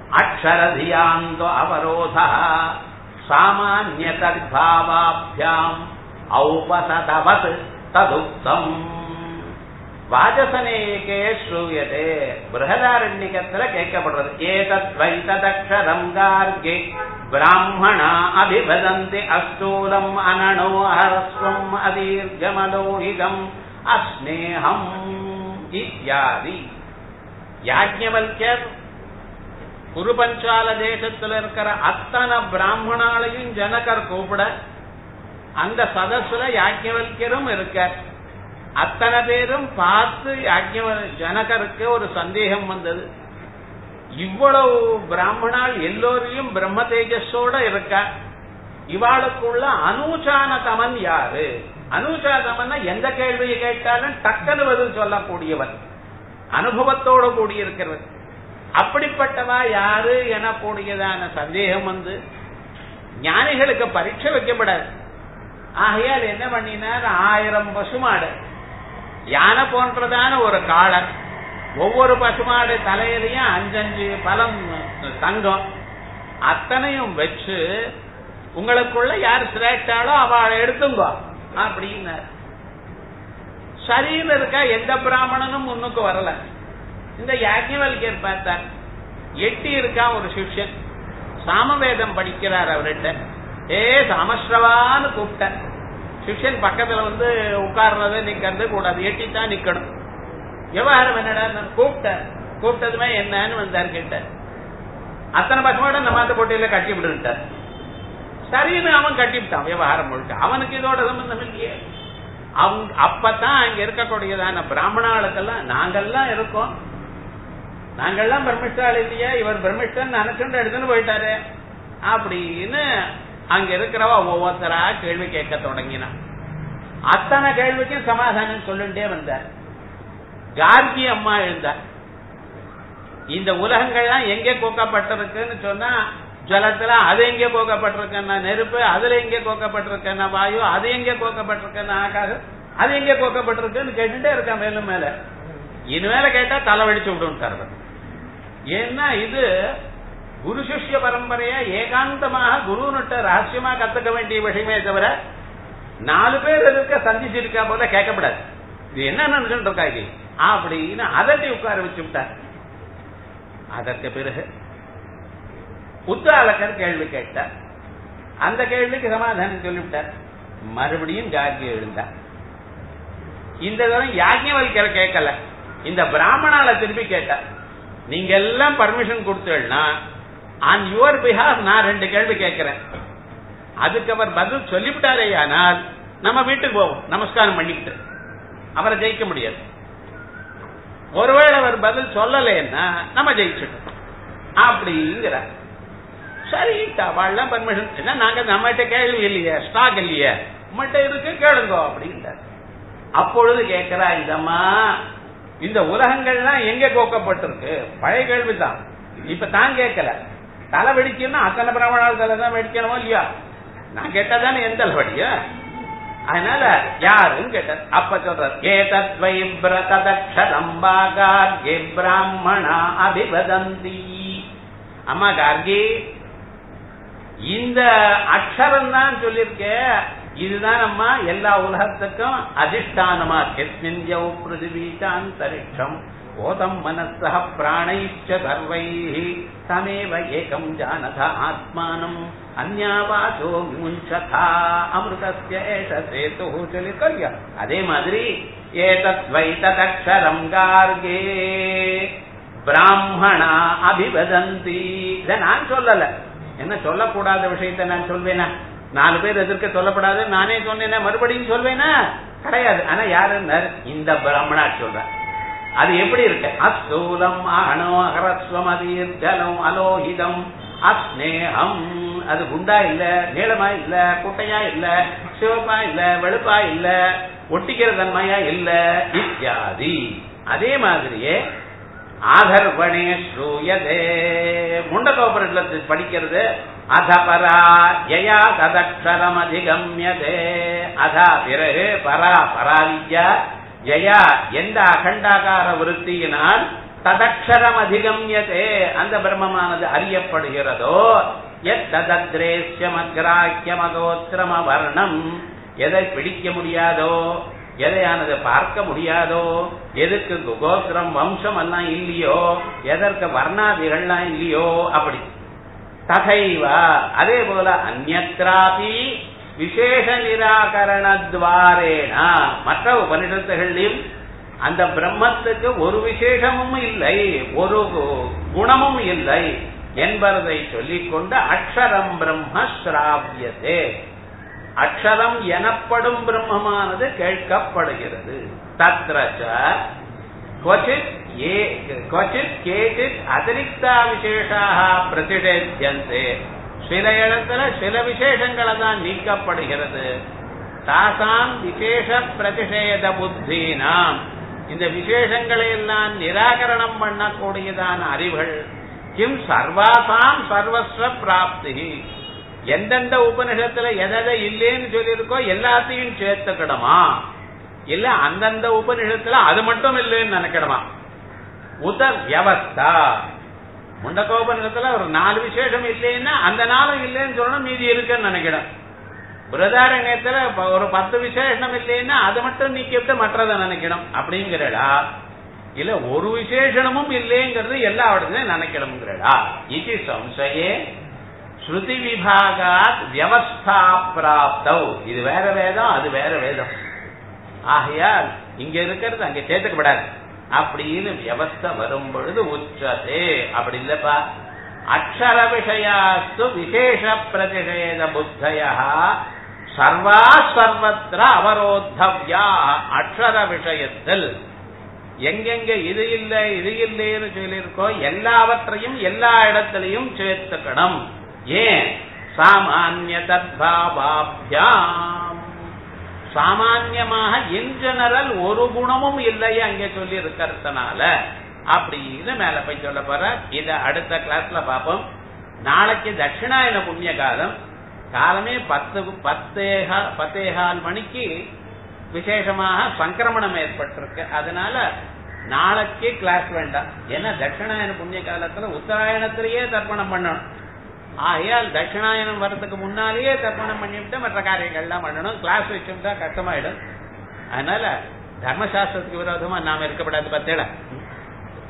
அக்ஷரதியாந்தோ அவரோத சாமானிய தத்பாவாபியாம் ஔபசதவத் ததுக்தம் வாஜசனேகே ஸ்ரூயதே பிரகதாரண்யத்துல கேட்கப்படுறது ஏதத் வைத்ததக்ஷரம் கார்கே பிராமணா அபிவதந்தி அஸ்தூலம் அனணோ ஹரஸ்வம் அதீர்கமலோஹிதம் அஸ்னேகம் இத்தியாதி யாஜ்ஞவல்யர் குருபஞ்சால தேசத்துல இருக்கிற அத்தனை பிராமணாலையும் ஜனகர் கூப்பிட அந்த சதஸ்ல யாஜ்ஞவல்யரும் இருக்கார் அத்தனை பேரும் பார்த்து யாஜ்ஞவ ஜனகருக்கு ஒரு சந்தேகம் வந்தது இவ்வளவு பிராமணால் எல்லோரையும் பிரம்ம தேஜஸோட இருக்கா இவாளுக்குள்ள அனூச்சானதமன் யாரு அனூச்சானதமன் எந்த கேள்வியை கேட்டாலும் டக்குனு பதில் சொல்லக்கூடியவன் அனுபவத்தோட கூடியிருக்கிறவன் அப்படிப்பட்டவா யாரு எனக்கூடியதான சந்தேகம் வந்து ஞானிகளுக்கு பரீட்சை வைக்கப்படாது ஆகையால் என்ன பண்ணினார் ஆயிரம் பசுமாடு யானை போன்றதான ஒரு காளன் ஒவ்வொரு பசுமாடு தலையிலையும் அஞ்சஞ்சு பழம் தங்கம் அத்தனையும் வச்சு உங்களுக்குள்ள யார் சிரேட்டாலோ அவளை எடுத்துங்கோ அப்படின்னார் சரியில் இருக்கா எந்த பிராமணனும் முன்னுக்கு வரல இந்த யாஜ்ஞவல்யர் பார்த்தார் எட்டி இருக்கா ஒரு சிஷ்யன் சாமவேதம் படிக்கிறார் அவர்கிட்ட ஏ சாமஸ்ரவான்னு கூப்பிட்ட சிஷ்யன் பக்கத்துல வந்து உட்கார்றது நிக்கிறது கூடாது எட்டித்தான் நிக்கணும் விவகாரம் என்னடா நான் கூப்பிட்டேன் கூப்பிட்டதுமே என்னன்னு வந்தார் கிட்ட அத்தனை பசங்களோட நம்ம அந்த போட்டியில கட்டி விட்டுட்டார் சரின்னு அவன் கட்டிவிட்டான் விவகாரம் முழுக்க அவனுக்கு இதோட சம்பந்தம் இல்லையே அவங்க அப்பதான் அங்க இருக்கக்கூடியதான பிராமணாளுக்கெல்லாம் நாங்கெல்லாம் இருக்கோம் நாங்கெல்லாம் பிரமிஷ்டாள் இல்லையா இவர் பிரமிஷ்டன் நினைச்சுட்டு எடுத்துன்னு போயிட்டாரு அப்படின்னு அங்க இருக்கிறவ ஒவ்வொருத்தரா கேள்வி கேட்க தொடங்கினான் அத்தனை கேள்விக்கும் சமாதானம் சொல்லிட்டே வந்தார் கார்கி அம்மா எழுந்தார் இந்த உலகங்கள்லாம் எங்கே கோக்கப்பட்டிருக்குன்னு சொன்னா ஜலத்துல அது எங்கே கோக்கப்பட்டிருக்குன்னா நெருப்பு அதுல எங்கே கோக்கப்பட்டிருக்குன்னா வாயு அது எங்கே கோக்கப்பட்டிருக்குன்னா ஆகாசம் அது எங்கே கோக்கப்பட்டிருக்குன்னு கேட்டுட்டே இருக்கான் மேலும் மேல இனிமேல கேட்டா தலை வெடிச்சு விடுன்ட்டார் ஏன்னா இது குரு சிஷ்ய பரம்பரையா ஏகாந்தமாக குருன்னுட்ட ரகசியமா கத்துக்க வேண்டிய விஷயமே தவிர நாலு பேர் இருக்க சந்திச்சிருக்கா போல கேட்கப்படாது இது என்ன நினைச்சுட்டு இருக்காங்க அப்படின்னு அதட்டி உட்கார வச்சு விட்டார் அதற்கு பிறகு உத்தாலக்கர் கேள்வி கேட்டார் அந்த கேள்விக்கு சமாதானம் சொல்லிவிட்டார் மறுபடியும் கார்கி எழுந்தார் இந்த தரம் யாஜ்ஞவல்கர் கேட்கல இந்த பிராமணால திருப்பி கேட்டார் நீங்க எல்லாம் பர்மிஷன் கொடுத்தீங்கன்னா ஆன் யுவர் பிஹார் நான் ரெண்டு கேள்வி கேட்கிறேன் அதுக்கு அவர் பதில் சொல்லிவிட்டாரே ஆனால் நம்ம வீட்டுக்கு போவோம் நமஸ்காரம் பண்ணிக்கிட்டு அவரை ஜெயிக்க முடியாது ஒருவேளை அவர் பதில் சொல்லலைன்னா நம்ம ஜெயிச்சிட்டோம் அப்படிங்கிற சரி அவள்லாம் பர்மிஷன் என்ன நாங்க நம்மகிட்ட கேள்வி இல்லையே ஸ்டாக் இல்லையே நம்மகிட்ட இருக்கு கேளுங்க அப்படின்ட்டார் அப்பொழுது கேட்கிறா இந்தம்மா இந்த உலகங்கள்லாம் எங்க கோக்கப்பட்டிருக்கு பழைய கேள்விதான் இப்ப தான் கேட்கல தலை வெடிக்கணும்னா அத்தனை பிரமாணால் தலை தான் வெடிக்கணுமோ இல்லையா நான் கேட்டதானே எந்த வடிய அதனால யாருன்னு கேட்டார் அப்ப சொல்றார் ஏதத் வை பிரததக்ஷரம்பாகார்கே பிராமணா அபிவதந்தி அம்மா கார்கி இந்த அக்ஷரம் தான் சொல்லியிருக்க இதுதான் அம்மா எல்லா உலகத்துக்கும் அதிஷ்டானமா எஸ்மின்யௌ பிருத்திவீச்சாந்தரிக்ஷம் ஓதம் மனசः பிராணைச்ச சர்வைः தமேவ ஏகம் ஜானத ஆத்மானம் அந்யாவாசோ முஞ்சதா அமிர்தஸ்ய ஏஷ சேது சொல்லிருக்கோம் அதே மாதிரி ஏதத் வைத்ததக்ஷரம் கார்கே பிராமணா அபிவதந்தி இதை நான் சொல்லல என்ன சொல்லக்கூடாத விஷயத்தை நான் சொல்வேனா நாலு பேர் எதிர்க்க சொல்லப்படாது நானே சொன்னேன்னா மறுபடியும் சொல்வேனா கிடையாது ஆனா யாருன்னார் இந்த பிராமணா சொல்றேன் அது எப்படி இருக்கு அஸ்தூலம் ஆணோ அகரஸ்வம் அதீர்ஜலம் அலோஹிதம் அஸ்னேகம் அது குண்டா இல்ல நீளமா இல்ல குட்டையா இல்ல சிவப்பா இல்ல வெளுப்பா இல்ல ஒட்டிக்கிற தன்மையா இல்ல இத்தியாதி அதே மாதிரியே ஆதர்வணே ஸ்ரூயதே முண்டகோபுரத்துல படிக்கிறது அதபரா யயா ததக்ஷரம் அதிகம்யதே அதா பிறகு பரா பராவித்யா ஜயா எந்த அகண்டாகார விருத்தியினால் ததக்ஷரம் அதிகம்யதே அந்த பிரம்மமானது அறியப்படுகிறதோ எத்ததத்ரேஷ்யமக்ராக்கியமகோத்திரம வர்ணம் எதை பிடிக்க முடியாதோ எதையானது பார்க்க முடியாதோ எதுக்கு கோத்திரம் வம்சம் எல்லாம் இல்லையோ எதற்கு வர்ணாதிகள்லாம் இல்லையோ அப்படி தகைவா அதே போல அந்நத்ராபி விசேஷ நிராகரணத்வாரேன மற்ற உபனிஷத்துகள்லையும் அந்த பிரம்மத்துக்கு ஒரு விசேஷமும் இல்லை ஒரு குணமும் இல்லை என்பதை சொல்லிக்கொண்டு அக்ஷரம் பிரம்ம ஸ்ராவியதே அக்ஷரம் எனப்படும் பிரம்மமானது கேட்கப்படுகிறது தத்ரச்ச क्वचित् ये क्वचित् केचित् அதிரிக்தா விசேஷாக பிரதிஷேத்தியந்தே சில இடத்துல சில விசேஷங்களை தான் நீக்கப்படுகிறது தாசாம் விசேஷ பிரதிஷேத புத்தினாம் இந்த விசேஷங்களை எல்லாம் நிராகரணம் பண்ணக்கூடியதான அறிவுகள் கிம் சர்வாசாம் சர்வஸ்வ பிராப்தி எந்தெந்த உபனிஷத்துல எதை இல்லேன்னு சொல்லியிருக்கோ எல்லாத்தையும் சேர்த்துக்கிடமா இல்ல அந்தந்த உபனிஷத்துல அது மட்டும் இல்லைன்னு நினைக்கணுமா உத வியவஸ்தா முண்டகோபனிஷத்துல ஒரு நாலு விசேஷம் இல்லைன்னா அந்த நாளும் இல்லைன்னு சொல்லணும் மீதி இருக்குன்னு நினைக்கணும் பிரதாரண்யத்துல ஒரு பத்து விசேஷம் இல்லைன்னா அது மட்டும் நீக்கிவிட்டு மற்றதை நினைக்கணும் அப்படிங்கிறடா இல்ல ஒரு விசேஷனமும் இல்லைங்கிறது எல்லா இடத்துலயும் நினைக்கணுங்கிறடா இது சம்சயே ஸ்ருதி விபாகாத் வியவஸ்தா பிராப்தவ் இது வேற வேதம் அது வேற வேதம் ஆகையால் இங்க இருக்கிறது அங்க சேர்த்துக்கப்படாது அப்படின்னு வியவஸ்தை வரும் பொழுது உச்சதே அப்படி இல்லப்பா அக்ஷர விஷயாஸ்து விசேஷ பிரதிஷேத புத்தயா சர்வா சர்வத்திர அவரோத்தவ்யா அக்ஷர விஷயத்தில் எங்கெங்க இது இல்லை இது இல்லைன்னு சொல்லியிருக்கோ எல்லாவற்றையும் எல்லா இடத்திலையும் சேர்த்துக்கணும் ஏன் சாமானிய தத்பாபாபியாம் சாமான்யமாக இன் ஜெனரல் ஒரு குணமும் இல்லை அங்கே சொல்லி இருக்கிறதுனால அப்படின்னு மேல போய் சொல்ல போற இத அடுத்த கிளாஸ்ல பார்ப்போம் நாளைக்கு தட்சிணாயன புண்ணிய காலம் காலமே பத்து பத்தேகா பத்தேகால் மணிக்கு விசேஷமாக சங்கிரமணம் ஏற்பட்டிருக்கு அதனால நாளைக்கு கிளாஸ் வேண்டாம் ஏன்னா தட்சிணாயன புண்ணிய காலத்துல உத்தராயணத்திலேயே தர்ப்பணம் பண்ணணும் ஆகையால் தட்சிணாயனம் வர்றதுக்கு முன்னாலேயே தர்ப்பணம் பண்ணிவிட்டு மற்ற காரியங்கள்லாம் பண்ணணும் கிளாஸ் வச்சுட்டா கஷ்டமாயிடும் அதனால தர்மசாஸ்திரத்துக்கு விரோதமா நாம இருக்கப்படாது பத்தேடா